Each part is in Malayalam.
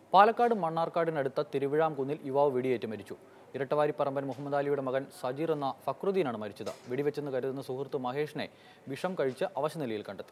പാലക്കാട് മണ്ണാർക്കാടിനടുത്ത തിരുവിഴാംകുന്നിൽ യുവാവ് വെടിയേറ്റ് മരിച്ചു ഇരട്ടവാരിപ്പറമ്പൻ മുഹമ്മദ് അലിയുടെ മകൻ സജീർ എന്ന ഫക്രുദ്ദീനാണ് മരിച്ചത് വെടിവെച്ചെന്ന് കരുതുന്ന സുഹൃത്ത് മഹേഷിനെ വിഷം കഴിച്ച് അവശനിലയിൽ കണ്ടെത്തി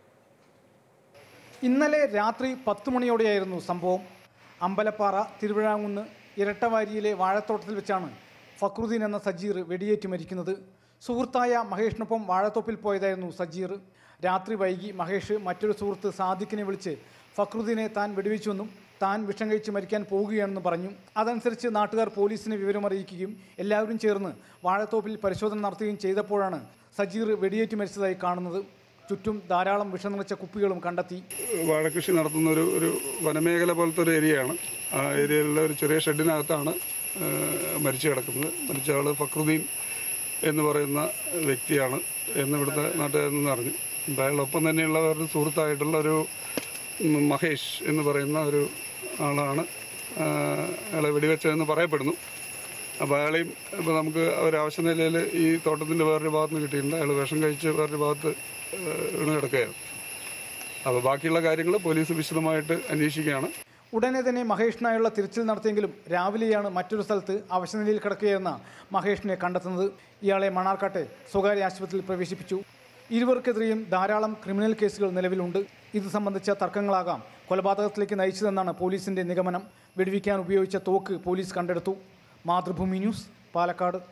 ഇന്നലെ രാത്രി പത്ത് മണിയോടെയായിരുന്നു സംഭവം അമ്പലപ്പാറ തിരുവിഴാങ്കുന്ന് ഇരട്ടവാരിയിലെ വാഴത്തോട്ടത്തിൽ വെച്ചാണ് ഫക്രുദ്ദീൻ എന്ന സജീർ വെടിയേറ്റ് മരിക്കുന്നത് സുഹൃത്തായ മഹേഷിനൊപ്പം വാഴത്തോപ്പിൽ പോയതായിരുന്നു സജീർ രാത്രി വൈകി മഹേഷ് മറ്റൊരു സുഹൃത്ത് സാദിഖിനെ വിളിച്ച് ഫക്രുദ്ദീനെ താൻ വെടിവെച്ചുവെന്നും താൻ വിഷം കഴിച്ച് മരിക്കാൻ പോവുകയാണെന്ന് പറഞ്ഞു അതനുസരിച്ച് നാട്ടുകാർ പോലീസിനെ വിവരമറിയിക്കുകയും എല്ലാവരും ചേർന്ന് വാഴത്തോപ്പിൽ പരിശോധന നടത്തുകയും ചെയ്തപ്പോഴാണ് സജീർ വെടിയേറ്റ് മരിച്ചതായി കാണുന്നത് ചുറ്റും ധാരാളം വിഷം നിറച്ച കുപ്പികളും കണ്ടെത്തി വാഴകൃഷി നടത്തുന്ന ഒരു ഒരു വനമേഖല പോലത്തെ ഒരു ഏരിയയാണ് ആ ഏരിയയിലുള്ള ഒരു ചെറിയ ഷെഡിനകത്താണ് ആ, മരിച്ചു കിടക്കുന്നത് മരിച്ച ആൾ ഫക്രുദ്ദീൻ എന്ന് പറയുന്ന വ്യക്തിയാണ് എന്ന് ഇവിടുത്തെ നാട്ടുകാരിൽ നിന്ന് അറിഞ്ഞു അപ്പോൾ അയാളൊപ്പം തന്നെയുള്ള ഒരു സുഹൃത്തായിട്ടുള്ള ഒരു ഉം, മഹേഷ് എന്ന് പറയുന്ന ഒരു ആളാണ് ആ, അയാളെ വെടിവെച്ചതെന്ന് പറയപ്പെടുന്നു അപ്പോൾ അയാളെയും ഇപ്പോൾ നമുക്ക് ഒരു ആവശ്യ നിലയിൽ ഈ തോട്ടത്തിൻ്റെ വേറൊരു ഭാഗത്ത് നിന്ന് കിട്ടിയിട്ടുണ്ട് അയാൾ വിഷം കഴിച്ച് വേറൊരു ഭാഗത്ത് ആ, വീണ് കിടക്കുകയാണ് അപ്പോൾ ബാക്കിയുള്ള കാര്യങ്ങൾ പോലീസ് വിശദമായിട്ട് അന്വേഷിക്കുകയാണ് ഉടനെ തന്നെ മഹേഷിനായുള്ള തിരച്ചിൽ നടത്തിയെങ്കിലും രാവിലെയാണ് മറ്റൊരു സ്ഥലത്ത് അവശനിലയിൽ കിടക്കുകയെന്ന മഹേഷിനെ കണ്ടെത്തുന്നത് ഇയാളെ മണാർക്കാട്ടെ സ്വകാര്യ ആശുപത്രിയിൽ പ്രവേശിപ്പിച്ചു ഇരുവർക്കെതിരെയും ധാരാളം ക്രിമിനൽ കേസുകൾ നിലവിലുണ്ട് ഇത് സംബന്ധിച്ച തർക്കങ്ങളാകാം കൊലപാതകത്തിലേക്ക് നയിച്ചതെന്നാണ് പോലീസിന്റെ നിഗമനം വെടിവെക്കാൻ ഉപയോഗിച്ച തോക്ക് പോലീസ് കണ്ടെടുത്തു മാതൃഭൂമി ന്യൂസ് പാലക്കാട്